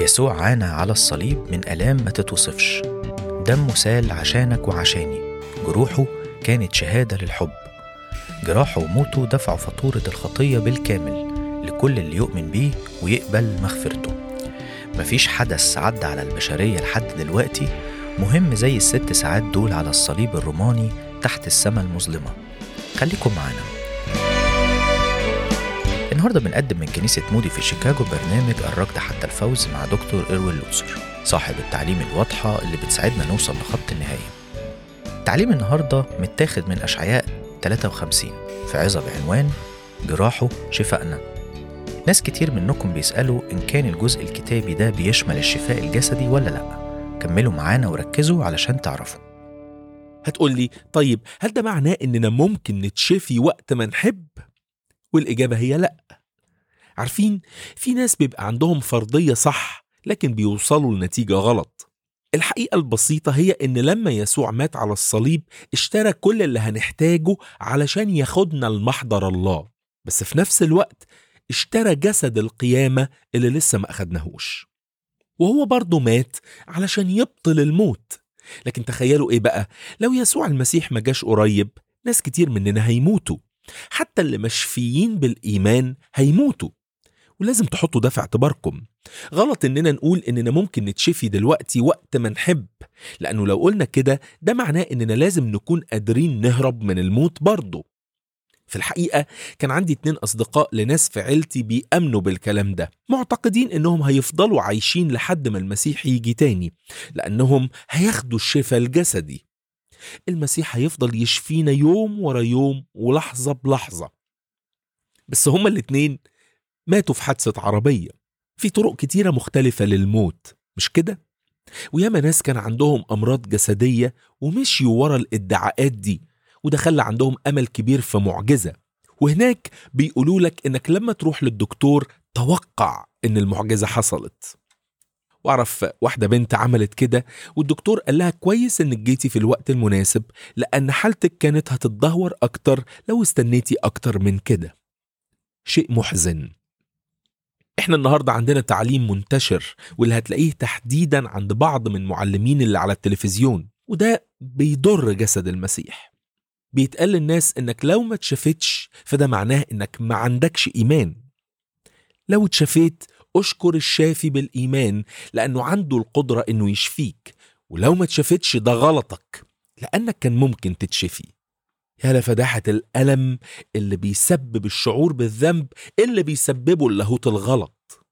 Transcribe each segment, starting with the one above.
يسوع عانى على الصليب من آلام ما تتوصفش دمه سال عشانك وعشاني جروحه كانت شهادة للحب جراحه وموته دفعوا فاتورة الخطية بالكامل لكل اللي يؤمن بيه ويقبل مغفرته مفيش حدث عدى على البشرية لحد دلوقتي مهم زي الست ساعات دول على الصليب الروماني تحت السماء المظلمة خليكم معانا النهارده بنقدم من كنيسة مودي في شيكاغو برنامج الركض حتى الفوز مع دكتور إروين لوتسر صاحب التعليم الواضحة اللي بتساعدنا نوصل لخط النهاية تعليم النهارده متاخد من أشعياء 53 في عظة بعنوان جراحه شفائنا ناس كتير منكم بيسألوا إن كان الجزء الكتابي ده بيشمل الشفاء الجسدي ولا لأ كملوا معانا وركزوا علشان تعرفوا هتقول لي طيب هل ده معناه اننا ممكن نتشفي وقت ما نحب والاجابه هي لا عارفين في ناس بيبقى عندهم فرضيه صح لكن بيوصلوا لنتيجه غلط الحقيقه البسيطه هي ان لما يسوع مات على الصليب اشترى كل اللي هنحتاجه علشان ياخدنا لمحضر الله بس في نفس الوقت اشترى جسد القيامه اللي لسه ما اخدناهوش وهو برضه مات علشان يبطل الموت لكن تخيلوا ايه بقى لو يسوع المسيح ما جاش قريب ناس كتير مننا هيموتوا حتى اللي مشفيين بالإيمان هيموتوا ولازم تحطوا ده في اعتباركم غلط اننا نقول اننا ممكن نتشفي دلوقتي وقت ما نحب لانه لو قلنا كده ده معناه اننا لازم نكون قادرين نهرب من الموت برضه في الحقيقة كان عندي اتنين أصدقاء لناس في عيلتي بيأمنوا بالكلام ده معتقدين إنهم هيفضلوا عايشين لحد ما المسيح يجي تاني لأنهم هياخدوا الشفاء الجسدي المسيح هيفضل يشفينا يوم ورا يوم ولحظة بلحظة بس هما الاتنين ماتوا في حادثة عربية في طرق كتيرة مختلفة للموت مش كده؟ وياما ناس كان عندهم أمراض جسدية ومشيوا ورا الادعاءات دي وده خلى عندهم أمل كبير في معجزة وهناك بيقولوا لك إنك لما تروح للدكتور توقع إن المعجزة حصلت واعرف واحدة بنت عملت كده والدكتور قال لها كويس انك جيتي في الوقت المناسب لان حالتك كانت هتتدهور اكتر لو استنيتي اكتر من كده شيء محزن احنا النهاردة عندنا تعليم منتشر واللي هتلاقيه تحديدا عند بعض من معلمين اللي على التلفزيون وده بيضر جسد المسيح بيتقال للناس انك لو ما اتشفتش فده معناه انك ما عندكش ايمان لو اتشفيت اشكر الشافي بالايمان لانه عنده القدره انه يشفيك ولو ما اتشفتش ده غلطك لانك كان ممكن تتشفي يا لفداحة الألم اللي بيسبب الشعور بالذنب اللي بيسببه اللاهوت الغلط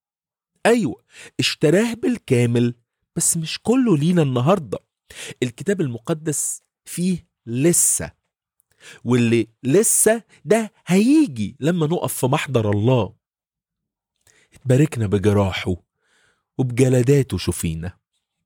أيوة اشتراه بالكامل بس مش كله لينا النهاردة الكتاب المقدس فيه لسه واللي لسه ده هيجي لما نقف في محضر الله اتباركنا بجراحه وبجلداته شفينا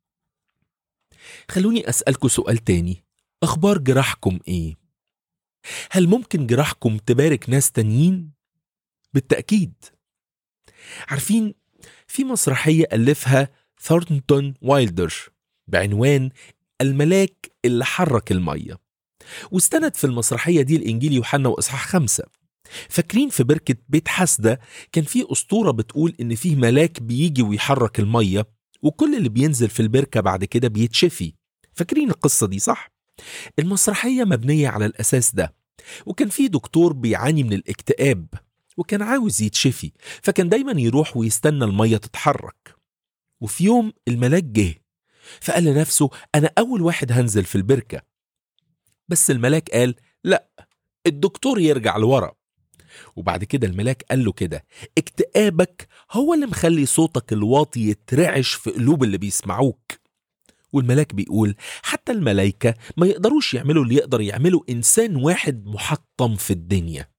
خلوني أسألكوا سؤال تاني أخبار جراحكم إيه؟ هل ممكن جراحكم تبارك ناس تانيين؟ بالتأكيد عارفين في مسرحية ألفها ثورنتون وايلدر بعنوان الملاك اللي حرك المية واستند في المسرحية دي الإنجيل يوحنا وإصحاح خمسة فاكرين في بركة بيت حسدة كان في أسطورة بتقول إن فيه ملاك بيجي ويحرك المية وكل اللي بينزل في البركة بعد كده بيتشفي فاكرين القصة دي صح؟ المسرحية مبنية على الأساس ده وكان في دكتور بيعاني من الاكتئاب وكان عاوز يتشفي فكان دايما يروح ويستنى المية تتحرك وفي يوم الملاك جه فقال لنفسه أنا أول واحد هنزل في البركة بس الملاك قال لا الدكتور يرجع لورا وبعد كده الملاك قال له كده اكتئابك هو اللي مخلي صوتك الواطي يترعش في قلوب اللي بيسمعوك والملاك بيقول حتى الملايكة ما يقدروش يعملوا اللي يقدر يعمله إنسان واحد محطم في الدنيا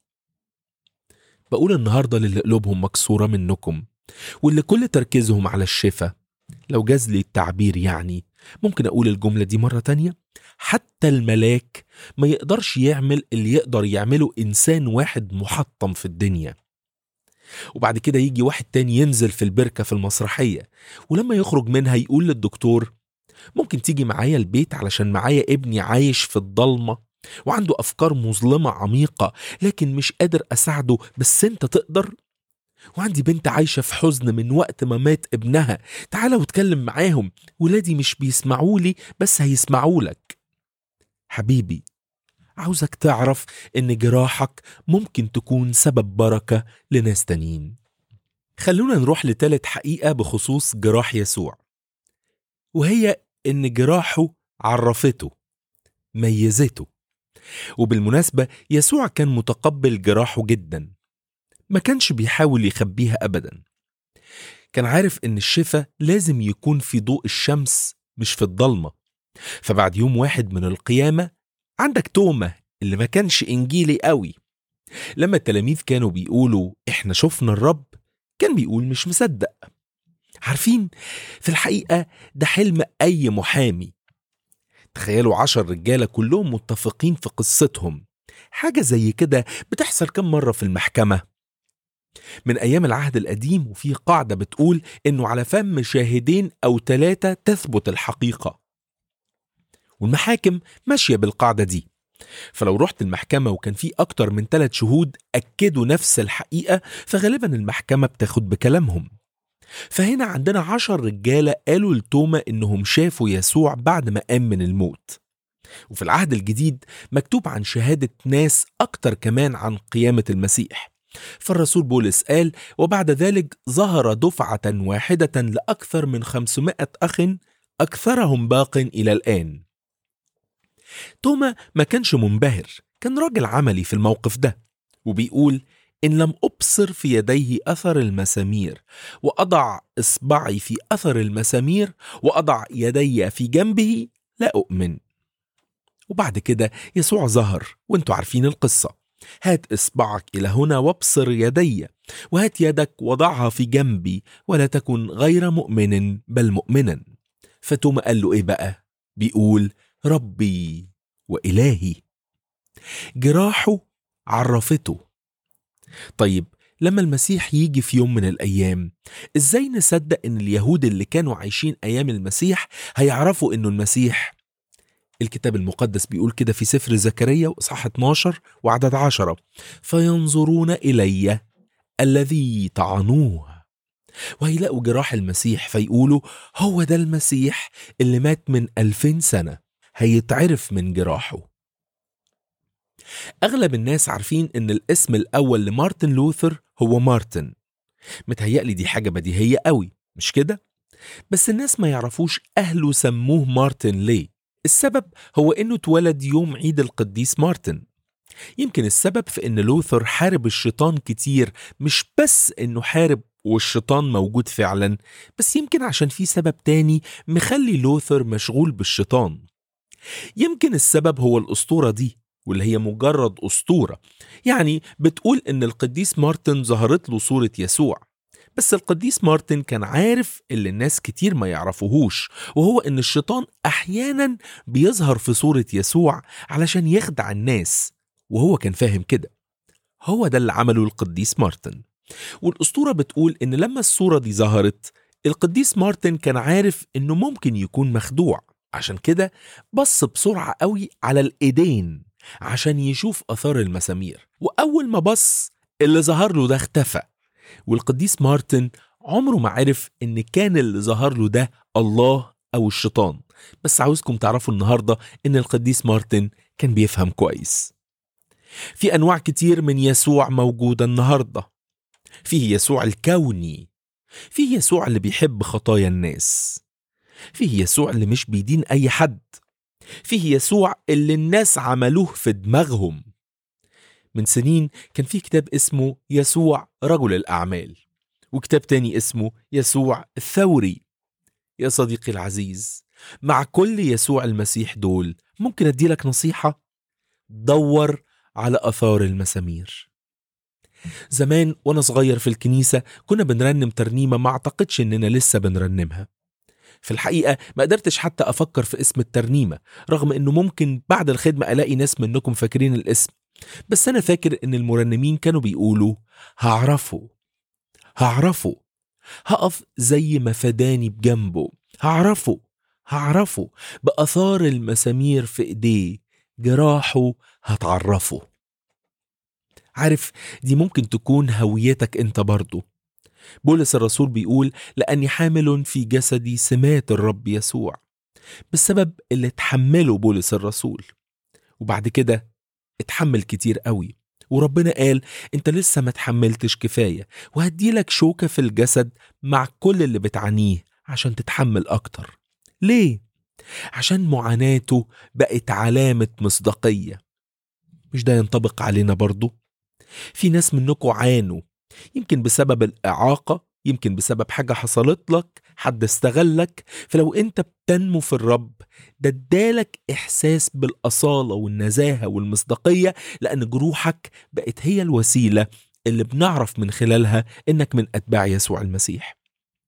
بقول النهاردة للي قلوبهم مكسورة منكم واللي كل تركيزهم على الشفا لو جاز لي التعبير يعني ممكن أقول الجملة دي مرة تانية حتى الملاك ما يقدرش يعمل اللي يقدر يعمله إنسان واحد محطم في الدنيا وبعد كده يجي واحد تاني ينزل في البركة في المسرحية ولما يخرج منها يقول للدكتور ممكن تيجي معايا البيت علشان معايا ابني عايش في الضلمة وعنده أفكار مظلمة عميقة لكن مش قادر أساعده بس أنت تقدر وعندي بنت عايشة في حزن من وقت ما مات ابنها تعالى واتكلم معاهم ولادي مش بيسمعوا لي بس هيسمعوا لك حبيبي عاوزك تعرف ان جراحك ممكن تكون سبب بركة لناس تانيين خلونا نروح لتالت حقيقة بخصوص جراح يسوع وهي ان جراحه عرفته ميزته وبالمناسبة يسوع كان متقبل جراحه جدا ما كانش بيحاول يخبيها أبدا كان عارف إن الشفاء لازم يكون في ضوء الشمس مش في الضلمة فبعد يوم واحد من القيامة عندك تومة اللي ما كانش إنجيلي قوي لما التلاميذ كانوا بيقولوا إحنا شفنا الرب كان بيقول مش مصدق عارفين في الحقيقة ده حلم أي محامي تخيلوا عشر رجالة كلهم متفقين في قصتهم حاجة زي كده بتحصل كم مرة في المحكمة من أيام العهد القديم وفي قاعدة بتقول إنه على فم شاهدين أو ثلاثة تثبت الحقيقة والمحاكم ماشية بالقاعدة دي فلو رحت المحكمة وكان في أكتر من ثلاث شهود أكدوا نفس الحقيقة فغالبا المحكمة بتاخد بكلامهم فهنا عندنا عشر رجالة قالوا لتوما إنهم شافوا يسوع بعد ما قام من الموت وفي العهد الجديد مكتوب عن شهادة ناس أكتر كمان عن قيامة المسيح فالرسول بولس قال وبعد ذلك ظهر دفعة واحدة لأكثر من خمسمائة أخ أكثرهم باق إلى الآن توما ما كانش منبهر كان راجل عملي في الموقف ده وبيقول إن لم أبصر في يديه أثر المسامير وأضع إصبعي في أثر المسامير وأضع يدي في جنبه لا أؤمن وبعد كده يسوع ظهر وانتوا عارفين القصة هات إصبعك إلى هنا وابصر يدي وهات يدك وضعها في جنبي ولا تكن غير مؤمن بل مؤمنا فتوما قال له إيه بقى بيقول ربي وإلهي جراحه عرفته طيب لما المسيح يجي في يوم من الأيام إزاي نصدق إن اليهود اللي كانوا عايشين أيام المسيح هيعرفوا إنه المسيح الكتاب المقدس بيقول كده في سفر زكريا وإصحاح 12 وعدد 10 فينظرون إلي الذي طعنوه وهيلاقوا جراح المسيح فيقولوا هو ده المسيح اللي مات من ألفين سنة هيتعرف من جراحه أغلب الناس عارفين إن الاسم الأول لمارتن لوثر هو مارتن متهيألي دي حاجة بديهية قوي مش كده؟ بس الناس ما يعرفوش أهله سموه مارتن ليه السبب هو إنه اتولد يوم عيد القديس مارتن يمكن السبب في إن لوثر حارب الشيطان كتير مش بس إنه حارب والشيطان موجود فعلا بس يمكن عشان في سبب تاني مخلي لوثر مشغول بالشيطان يمكن السبب هو الأسطورة دي واللي هي مجرد أسطورة يعني بتقول إن القديس مارتن ظهرت له صورة يسوع بس القديس مارتن كان عارف اللي الناس كتير ما يعرفوهوش وهو إن الشيطان أحيانا بيظهر في صورة يسوع علشان يخدع الناس وهو كان فاهم كده هو ده اللي عمله القديس مارتن والأسطورة بتقول إن لما الصورة دي ظهرت القديس مارتن كان عارف إنه ممكن يكون مخدوع عشان كده بص بسرعة قوي على الإيدين عشان يشوف أثار المسامير وأول ما بص اللي ظهر له ده اختفى والقديس مارتن عمره ما عرف إن كان اللي ظهر له ده الله أو الشيطان بس عاوزكم تعرفوا النهاردة إن القديس مارتن كان بيفهم كويس في أنواع كتير من يسوع موجودة النهاردة فيه يسوع الكوني فيه يسوع اللي بيحب خطايا الناس فيه يسوع اللي مش بيدين أي حد فيه يسوع اللي الناس عملوه في دماغهم من سنين كان في كتاب اسمه يسوع رجل الأعمال وكتاب تاني اسمه يسوع الثوري يا صديقي العزيز مع كل يسوع المسيح دول ممكن أديلك نصيحة دور على أثار المسامير زمان وأنا صغير في الكنيسة كنا بنرنم ترنيمة ما أعتقدش إننا لسه بنرنمها في الحقيقة ما قدرتش حتى أفكر في اسم الترنيمة رغم إنه ممكن بعد الخدمة ألاقي ناس منكم فاكرين الاسم بس أنا فاكر إن المرنمين كانوا بيقولوا هعرفه هعرفه هقف زي ما فداني بجنبه هعرفه هعرفه بأثار المسامير في إيديه جراحه هتعرفه عارف دي ممكن تكون هويتك انت برضه بولس الرسول بيقول لأني حامل في جسدي سمات الرب يسوع بالسبب اللي اتحمله بولس الرسول وبعد كده اتحمل كتير قوي وربنا قال انت لسه ما اتحملتش كفاية وهديلك شوكة في الجسد مع كل اللي بتعانيه عشان تتحمل أكتر ليه؟ عشان معاناته بقت علامة مصداقية مش ده ينطبق علينا برضو؟ في ناس منكم عانوا يمكن بسبب الإعاقة يمكن بسبب حاجة حصلت لك حد استغلك فلو انت بتنمو في الرب ده ادالك إحساس بالأصالة والنزاهة والمصداقية لأن جروحك بقت هي الوسيلة اللي بنعرف من خلالها إنك من أتباع يسوع المسيح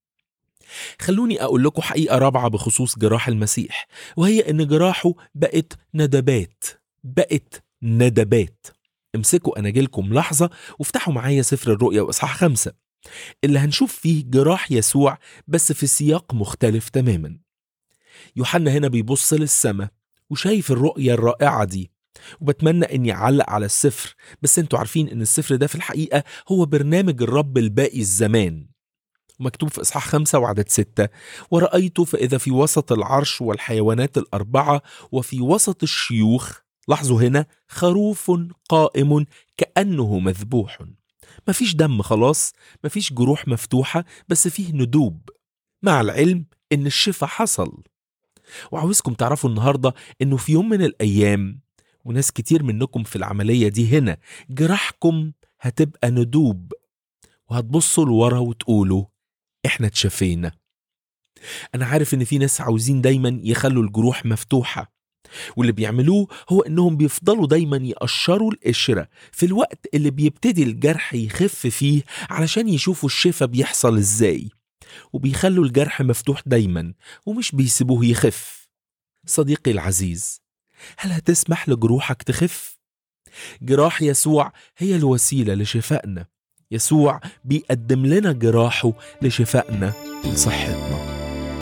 خلوني أقول لكم حقيقة رابعة بخصوص جراح المسيح وهي إن جراحه بقت ندبات بقت ندبات امسكوا أناجيلكم لحظة وافتحوا معايا سفر الرؤيا وإصحاح خمسة اللي هنشوف فيه جراح يسوع بس في سياق مختلف تماما يوحنا هنا بيبص للسماء وشايف الرؤية الرائعة دي وبتمنى اني اعلق على السفر بس انتوا عارفين ان السفر ده في الحقيقة هو برنامج الرب الباقي الزمان مكتوب في إصحاح خمسة وعدد ستة ورأيت فإذا في وسط العرش والحيوانات الأربعة وفي وسط الشيوخ لاحظوا هنا خروف قائم كأنه مذبوح مفيش دم خلاص مفيش جروح مفتوحة بس فيه ندوب مع العلم إن الشفاء حصل وعاوزكم تعرفوا النهاردة إنه في يوم من الأيام وناس كتير منكم في العملية دي هنا جراحكم هتبقى ندوب وهتبصوا لورا وتقولوا إحنا اتشفينا أنا عارف إن في ناس عاوزين دايما يخلوا الجروح مفتوحة واللي بيعملوه هو انهم بيفضلوا دايما يقشروا القشرة في الوقت اللي بيبتدي الجرح يخف فيه علشان يشوفوا الشفا بيحصل ازاي وبيخلوا الجرح مفتوح دايما ومش بيسيبوه يخف صديقي العزيز هل هتسمح لجروحك تخف؟ جراح يسوع هي الوسيلة لشفائنا يسوع بيقدم لنا جراحه لشفائنا ولصحتنا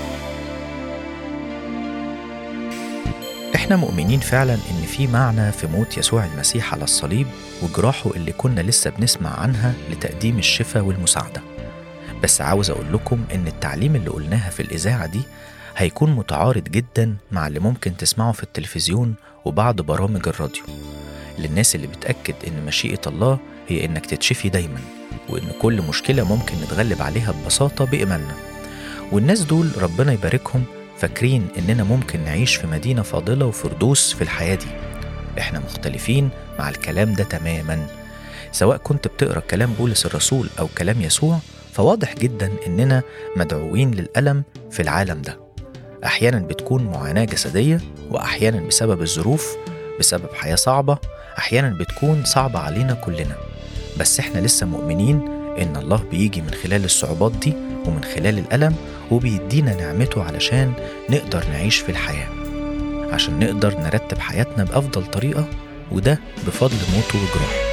احنا مؤمنين فعلا ان في معنى في موت يسوع المسيح على الصليب وجراحه اللي كنا لسه بنسمع عنها لتقديم الشفاء والمساعدة بس عاوز اقول لكم ان التعليم اللي قلناها في الاذاعة دي هيكون متعارض جدا مع اللي ممكن تسمعه في التلفزيون وبعض برامج الراديو للناس اللي بتأكد ان مشيئة الله هي انك تتشفي دايما وان كل مشكلة ممكن نتغلب عليها ببساطة بإيماننا والناس دول ربنا يباركهم فاكرين إننا ممكن نعيش في مدينة فاضلة وفردوس في الحياة دي إحنا مختلفين مع الكلام ده تماما سواء كنت بتقرأ كلام بولس الرسول أو كلام يسوع فواضح جدا إننا مدعوين للألم في العالم ده أحيانا بتكون معاناة جسدية وأحيانا بسبب الظروف بسبب حياة صعبة أحيانا بتكون صعبة علينا كلنا بس إحنا لسه مؤمنين إن الله بيجي من خلال الصعوبات دي ومن خلال الألم وبيدينا نعمته علشان نقدر نعيش في الحياة عشان نقدر نرتب حياتنا بأفضل طريقة وده بفضل موته وجراحه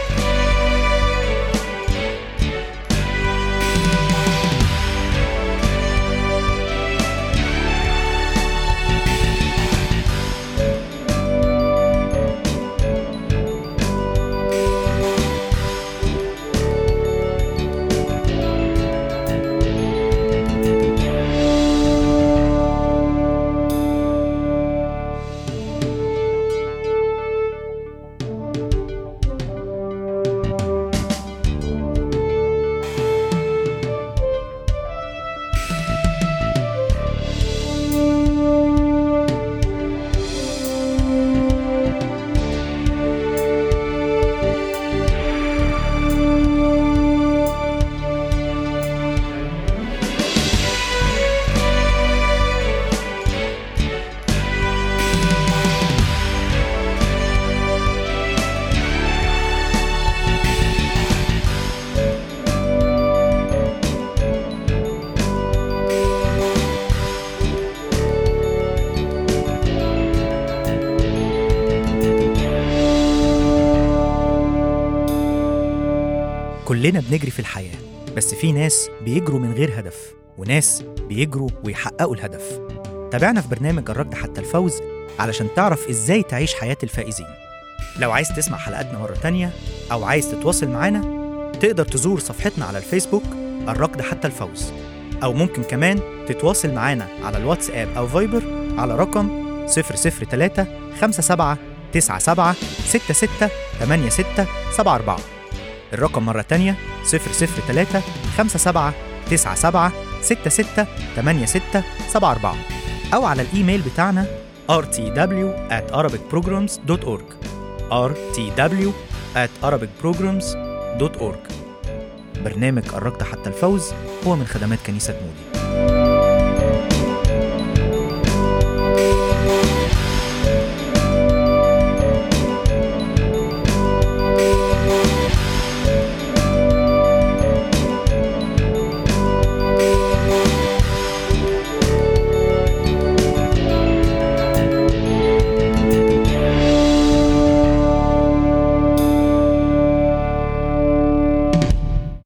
كلنا بنجري في الحياة بس في ناس بيجروا من غير هدف وناس بيجروا ويحققوا الهدف تابعنا في برنامج الركض حتى الفوز علشان تعرف ازاي تعيش حياة الفائزين لو عايز تسمع حلقاتنا مرة تانية أو عايز تتواصل معانا تقدر تزور صفحتنا على الفيسبوك الركض حتى الفوز أو ممكن كمان تتواصل معانا على الواتساب أو فايبر على رقم 003 57 97 66 86 74 الرقم مرة تانية 003 57 97 66 86 74 أو على الإيميل بتاعنا rtw at arabicprograms.org rtw at arabicprograms.org برنامج الركض حتى الفوز هو من خدمات كنيسة مودي